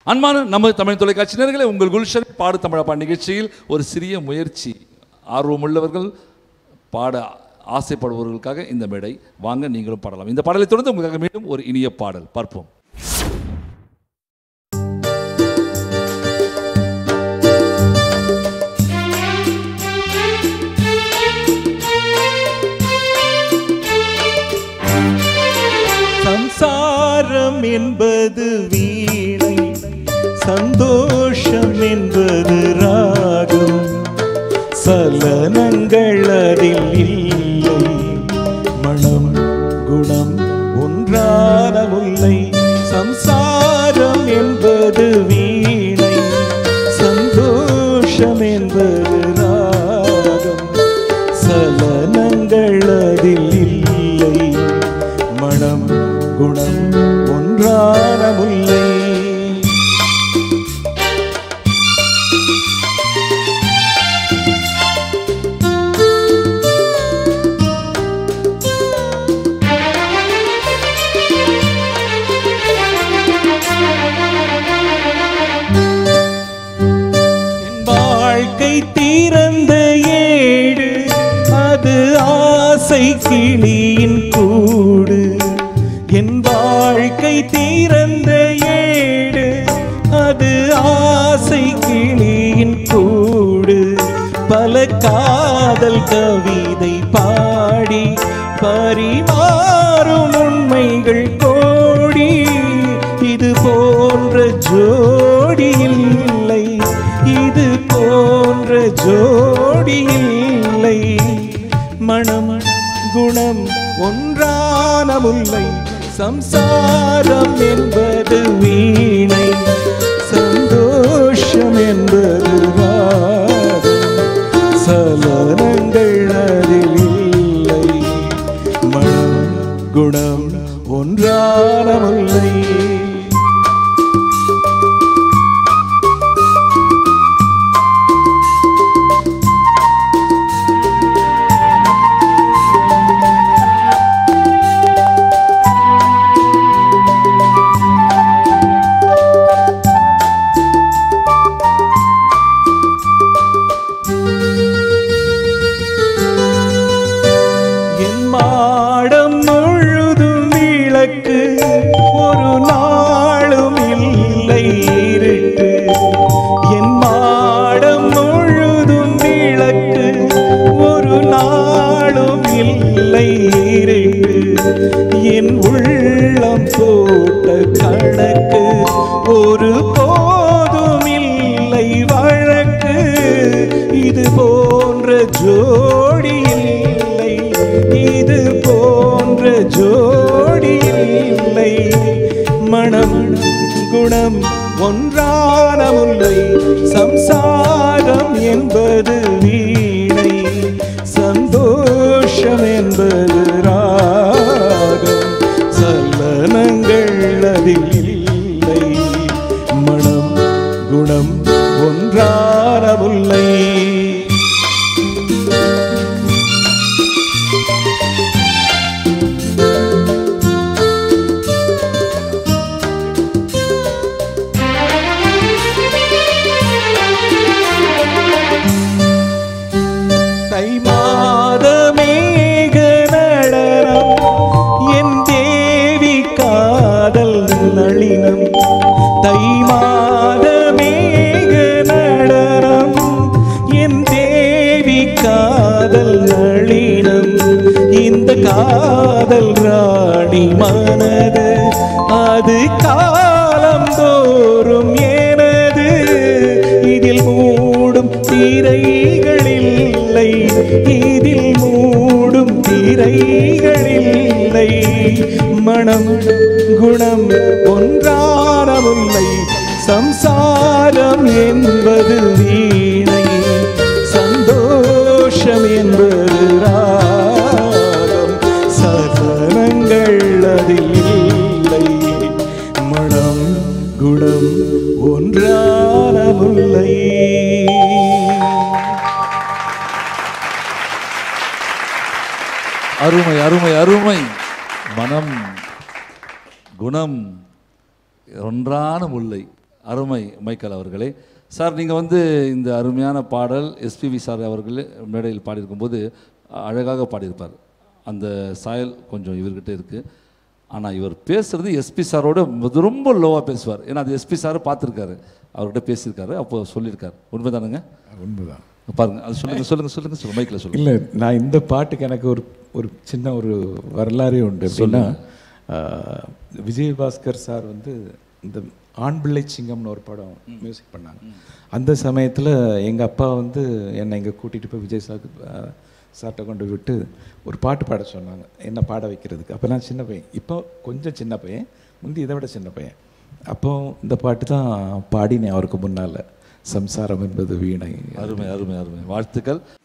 அன்பான நம்ம தமிழ் தொலைக்காட்சியினர்களே உங்கள் குல்ஷன் பாடு தமிழப்பா நிகழ்ச்சியில் ஒரு சிறிய முயற்சி ஆர்வமுள்ளவர்கள் பாட ஆசைப்படுபவர்களுக்காக இந்த மேடை வாங்க நீங்களும் பாடலாம் இந்த பாடலை தொடர்ந்து உங்களுக்காக மீண்டும் ஒரு இனிய பாடல் பார்ப்போம் சம்சாரம் என்பது வீணை சந்தோஷம் என்பது ராகம் சலனங்கள் அதில் இல்லை மனம் குணம் ஒன்றான முல்லை சம்சாரம் என்பது வீணை சந்தோஷம் என்பது ராகம் சலனங்கள் அதில் இல்லை மனம் குணம் ஒன்றான முல்லை என் வாழ்க்கை திறந்த ஏடு அது ஆசை கிளியின் கூடு என் வாழ்க்கை திறந்த ஏடு அது ஆசை கிளியின் கூடு பல காதல் கவிதை பாடி பரிமாறும் உண்மைகள் கோடி இது போன்ற ஜோடி இல்லை இது போன்ற ஜோடி இல்லை மனம் குணம் ஒன்றான முல்லை சம்சாரம் என்பது வீணை சந்தோஷம் என்பது ராகம் சலனங்கள் அதில் இல்லை மனம் குணம் ஒன்றான முல்லை என் மாடம் முழுதும் விளக்கு ஒரு நாளும் இல்லை இருட்டு என் மாடம் முழுதும் விளக்கு ஒரு நாளும் இல்லை இருட்டு என் உள்ளம் போட்ட கணக்கு ஒரு போதும் இல்லை வழக்கு இது போன்ற ஜோடி இல்லை இது போன்ற ஜோடி இல்லை மனம் குணம் ஒன்றான முல்லை சம்சாரம் என்பது வீணை சந்தோஷம் என்பது ராகம் சலனங்கள் அதில் இல்லை மனம் குணம் ஒன்றான முல்லை தை மாத மேக நடனம் என் தேவி காதல் நளினம் தை மாத மேக நடனம் என் தேவி காதல் நளினம் இந்த காதல் ராணி மனது அது காலம் தோறும் எனது இதில் மூடும் திரைகள் இல்லை இதில் மூடும் திரைகள் இல்லை மனம் குணம் ஒன்றான முல்லை சம்சாரம் என்பது வீணை சந்தோஷம் என்பது ராகம் சலனங்கள் அதில் இல்லை மனம் குணம் ஒன்றான முல்லை அருமை அருமை அருமை மனம் குணம் ஒன்றான முல்லை அருமை மைக்கேல் அவர்களே சார் நீங்கள் வந்து இந்த அருமையான பாடல் எஸ்பிவி சார் அவர்கள் மேடையில் பாடியிருக்கும்போது அழகாக பாடியிருப்பார் அந்த சாயல் கொஞ்சம் இவர்கிட்ட இருக்குது ஆனால் இவர் பேசுறது எஸ்பி சாரோட முத- ரொம்ப லோவாக பேசுவார் ஏன்னா அது எஸ்பி சார் பார்த்துருக்காரு அவர்கிட்ட பேசியிருக்காரு அப்போ சொல்லியிருக்காரு உண்மைதானுங்க உண்மைதான் பாருங்க அது சொல்லுங்க சொல்லுங்க சொல்லுங்க சொல்லுங்க மைக்கில் சொல்லுங்க இல்லை நான் இந்த பாட்டுக்கு எனக்கு ஒரு ஒரு சின்ன ஒரு வரலாறே உண்டு எப்படின்னா ஆஹ், விஜயபாஸ்கர் சார் வந்து இந்த ஆண் பிள்ளை சிங்கம்னு ஒரு படம் மியூசிக் பண்ணாங்க அந்த சமயத்தில் எங்கள் அப்பா வந்து என்னை இங்கே கூட்டிகிட்டு போய் விஜய் சார் சார்கிட்ட கொண்டு விட்டு ஒரு பாட்டு பாட சொன்னாங்க என்ன பாட வைக்கிறதுக்கு அப்போ நான் சின்ன பையன் இப்போ கொஞ்சம் சின்ன பையன் முந்தி இதை விட சின்ன பையன் அப்போ இந்த பாட்டு தான் பாடினேன் அவருக்கு முன்னால் சம்சாரம் என்பது வீணை அருமை அருமை அருமை வாழ்த்துக்கள்